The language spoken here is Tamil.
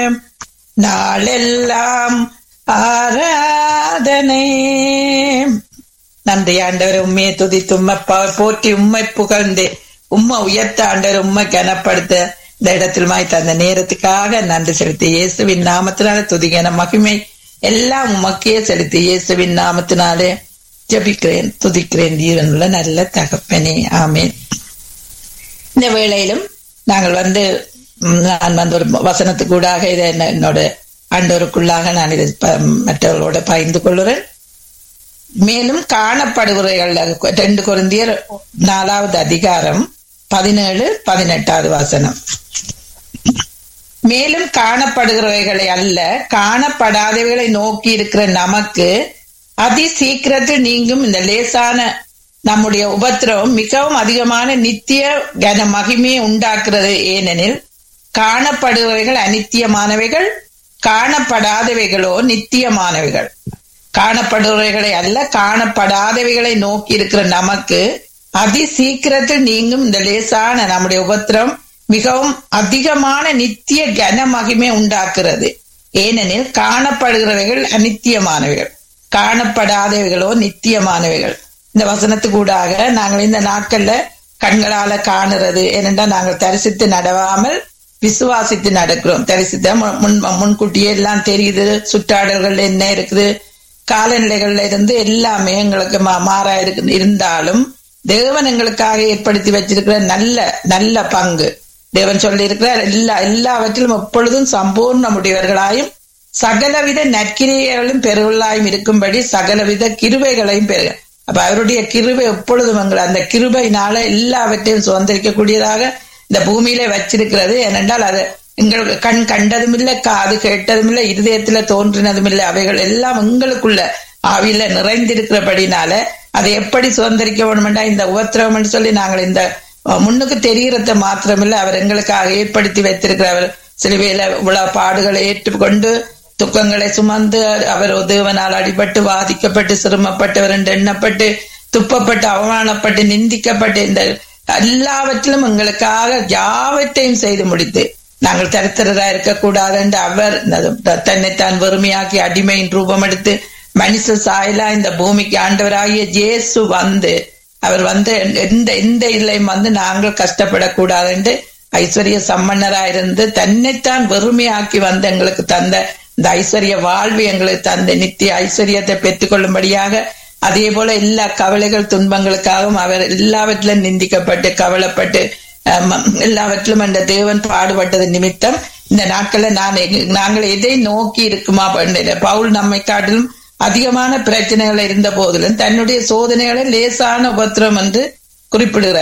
நாளெல்லாம் ஆராதனை நன்றி ஆண்டவர் உண்மையை துதித்து உண்மை ப- போற்றி உண்மை புகழ்ந்து உம்மை உயர்த்த ஆண்டவர் உண்மை கனப்படுத்த இந்த இடத்தில் மாய் தந்த நேரத்துக்காக நன்றி செலுத்தி இயேசுவின் நாமத்தினால துதிகன மகிமை எல்லாம் உமக்கே செலுத்தி இயேசுவின் நாமத்தினாலே ஜெபிக்கிறேன் துதிக்கிறேன் ஜீவனுள்ள நல்ல தகப்பனே ஆமென் இந்த வேளையிலும் நாங்கள் வந்து ம், நான் வந்து ஒரு வசனத்துக்கூடாக இதை என்ன- என்னோட ஆண்டவருக்குள்ளாக நான் இதை ப- மற்றவர்களோட பகிர்ந்து கொள்கிறேன் மேலும் காணப்படுகிறவர்கள் ரெண்டு குருந்தியர் நாலாவது அதிகாரம் பதினேழு பதினெட்டாவது வசனம் மேலும் காணப்படுகிறவைகளை அல்ல காணப்படாதவைகளை நோக்கி இருக்கிற நமக்கு அதி சீக்கிரத்தில் நீங்கும் இந்த லேசான நம்முடைய உபத்திரவம் மிகவும் அதிகமான நித்திய கன மகிமையை உண்டாக்குறது ஏனெனில் காணப்படுபவைகள் அநித்தியமானவைகள் காணப்படாதவைகளோ நித்தியமானவைகள் காணப்படுபவைகளை அல்ல காணப்படாதவைகளை நோக்கி இருக்கிற நமக்கு அதி சீக்கிரத்தில் நீங்கும் இந்த லேசான நம்முடைய உபத்திரம் மிகவும் அதிகமான நித்திய கன மகிமை உண்டாக்குறது ஏனெனில் காணப்படுகிறவைகள் அநித்தியமானவைகள் காணப்படாதவைகளோ நித்தியமானவைகள் இந்த வசனத்துக்கூடாக நாங்கள் இந்த நாட்கள்ல கண்களால காணுறது ஏனென்றால் நாங்கள் தரிசித்து நடவாமல் விசுவாசித்து நடக்கிறோம் தரிசித்த முன் முன்- முன்கூட்டியே எல்லாம் தெரியுது சுற்றாடல்கள் என்ன இருக்குது காலநிலைகள்ல இருந்து எல்லாமே எங்களுக்கு மா- மாறா இருக்கு இருந்தாலும் தேவன் எங்களுக்காக ஏற்படுத்தி வச்சிருக்கிற நல்ல நல்ல பங்கு தேவன் சொல்லி இருக்கிறார் எல்லா எல்லாவற்றிலும் எப்பொழுதும் சம்பூர்ண முடிவர்களாயும் சகலவித நற்கிரியைகளும் பெருகளாயும் இருக்கும்படி சகலவித கிருபைகளையும் பெறுக அப்ப அவருடைய கிருபை எப்பொழுதும் எங்களை அந்த கிருபையினால எல்லாவற்றையும் சுதந்திரிக்கக்கூடியதாக இந்த பூமியில வச்சிருக்கிறது ஏனென்றால் அது எங்களுக்கு கண் கண்டதும் இல்லை காது கேட்டதும் இல்லை இருதயத்துல தோன்றினதும் இல்லை அவைகள் எல்லாம் எங்களுக்குள்ள ஆவியில நிறைந்திருக்கிறபடினால அதை எப்படி சுதந்திரிக்க வேணுமெண்டா இந்த உபத்திரவம் சொல்லி நாங்கள் இந்த அஹ், முன்னுக்கு தெரிகிறத மாத்திரமில்லை அவர் எங்களுக்காக ஏற்படுத்தி வைத்திருக்கிற அவர் சிலுவையில இவ்வளவு பாடுகளை ஏற்றுக்கொண்டு துக்கங்களை சுமந்து அவர் தேவனால் அடிபட்டு வாதிக்கப்பட்டு சிரமப்பட்டவர் என்று எண்ணப்பட்டு துப்பப்பட்டு அவமானப்பட்டு நிந்திக்கப்பட்டு இந்த எல்லாவற்றிலும் எங்களுக்காக யாவற்றையும் செய்து முடித்து நாங்கள் தரித்திரரா இருக்கக்கூடாது என்று அவர் இந்த தன்னைத்தான் வெறுமையாக்கி அடிமையின் ரூபம் எடுத்து மனுஷ சாயலா இந்த பூமிக்கு ஆண்டவராகிய இயேசு வந்து அவர் வந்து எந்த எந்த இல்லையும் வந்து நாங்கள் கஷ்டப்படக்கூடாது என்று ஐஸ்வர்ய சம்பன்னரா இருந்து தன்னைத்தான் வெறுமையாக்கி வந்து எங்களுக்கு தந்த இந்த ஐஸ்வர்ய வாழ்வு எங்களுக்கு தந்த நித்திய ஐஸ்வர்யத்தை பெற்றுக்கொள்ளும்படியாக அதே போல எல்லா கவலைகள் துன்பங்களுக்காகவும் அவர் எல்லாவற்றிலும் நிந்திக்கப்பட்டு கவலைப்பட்டு அஹ், ம- எல்லாவற்றிலும் அந்த தேவன் பாடுபட்டது நிமித்தம் இந்த நாட்கள்ல நான் எங்க- நாங்கள் எதை நோக்கி இருக்குமா பண்ணல பவுல் நம்மை காட்டிலும் அதிகமான பிரச்சனைகள் இருந்த போதிலும் தன்னுடைய சோதனைகளை லேசான உபத்திரம் என்று குறிப்பிடுகிறார்